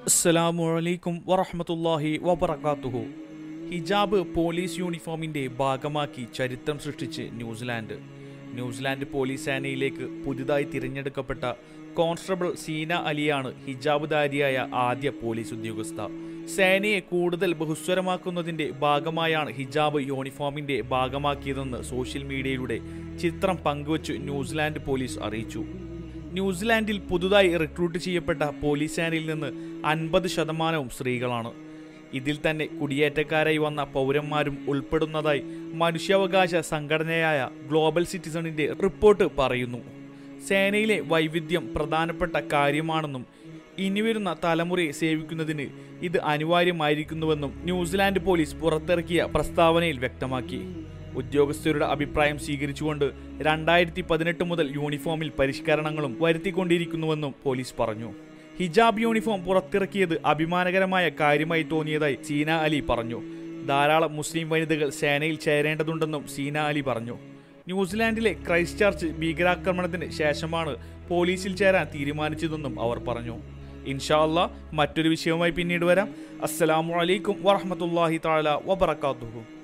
അസ്സലാമു അലൈക്കും വറഹ്മത്തുള്ളാഹി വബറകാതുഹു ഹിജാബ് പോലീസ് യൂണിഫോമിന്റെ ഭാഗമാക്കി ചരിത്രം സൃഷ്ടിച്ച് ന്യൂസിലാൻഡ് ന്യൂസിലാൻഡ് പോലീസ് സേനയിലേക്ക് പുതുതായി തിരഞ്ഞെടുക്കപ്പെട്ട കോൺസ്റ്റബിൾ സീന അലിയാണ് ഹിജാബുധാരിയായ ആദ്യ പോലീസ് ഉദ്യോഗസ്ഥ സേനയെ കൂടുതൽ ബഹുസ്വരമാക്കുന്നതിന്റെ ഭാഗമായാണ് ഹിജാബ് യൂണിഫോമിന്റെ ഭാഗമാക്കിയതെന്ന് സോഷ്യൽ മീഡിയയിലൂടെ ചിത്രം പങ്കുവച്ചു ന്യൂസിലാൻഡ് പോലീസ് അറിയിച്ചു ന്യൂസിലാൻഡിൽ പുതുതായി റിക്രൂട്ട് ചെയ്യപ്പെട്ട പോലീസ് സേനയിൽ നിന്ന് അൻപത് ശതമാനവും സ്ത്രീകളാണ് ഇതിൽ തന്നെ കുടിയേറ്റക്കാരായി വന്ന പൗരന്മാരും ഉൾപ്പെടുന്നതായി മനുഷ്യാവകാശ സംഘടനയായ ഗ്ലോബൽ സിറ്റിസണിന്റെ റിപ്പോർട്ട് പറയുന്നു സേനയിലെ വൈവിധ്യം പ്രധാനപ്പെട്ട കാര്യമാണെന്നും ഇനിവരുന്ന തലമുറയെ സേവിക്കുന്നതിന് ഇത് അനിവാര്യമായിരിക്കുന്നുവെന്നും ന്യൂസിലാൻഡ് പോലീസ് പുറത്തിറക്കിയ പ്രസ്താവനയിൽ വ്യക്തമാക്കി ഉദ്യോഗസ്ഥരുടെ അഭിപ്രായം സ്വീകരിച്ചുകൊണ്ട് രണ്ടായിരത്തി പതിനെട്ട് മുതൽ യൂണിഫോമിൽ പരിഷ്കരണങ്ങളും വരുത്തിക്കൊണ്ടിരിക്കുന്നുവെന്നും പോലീസ് പറഞ്ഞു ഹിജാബ് യൂണിഫോം പുറത്തിറക്കിയത് അഭിമാനകരമായ കാര്യമായി തോന്നിയതായി സീന അലി പറഞ്ഞു ധാരാളം മുസ്ലിം വനിതകൾ സേനയിൽ ചേരേണ്ടതുണ്ടെന്നും സീന അലി പറഞ്ഞു ന്യൂസിലാൻഡിലെ ക്രൈസ്റ്റ് ചർച്ച് ഭീകരാക്രമണത്തിന് ശേഷമാണ് പോലീസിൽ ചേരാൻ തീരുമാനിച്ചതെന്നും അവർ പറഞ്ഞു ഇൻഷാ അല്ലാ മറ്റൊരു വിഷയവുമായി പിന്നീട് വരാം അസ്സലാമു അലൈക്കും വറഹ്മത്തുള്ളാഹി തആല വബറകാതുഹു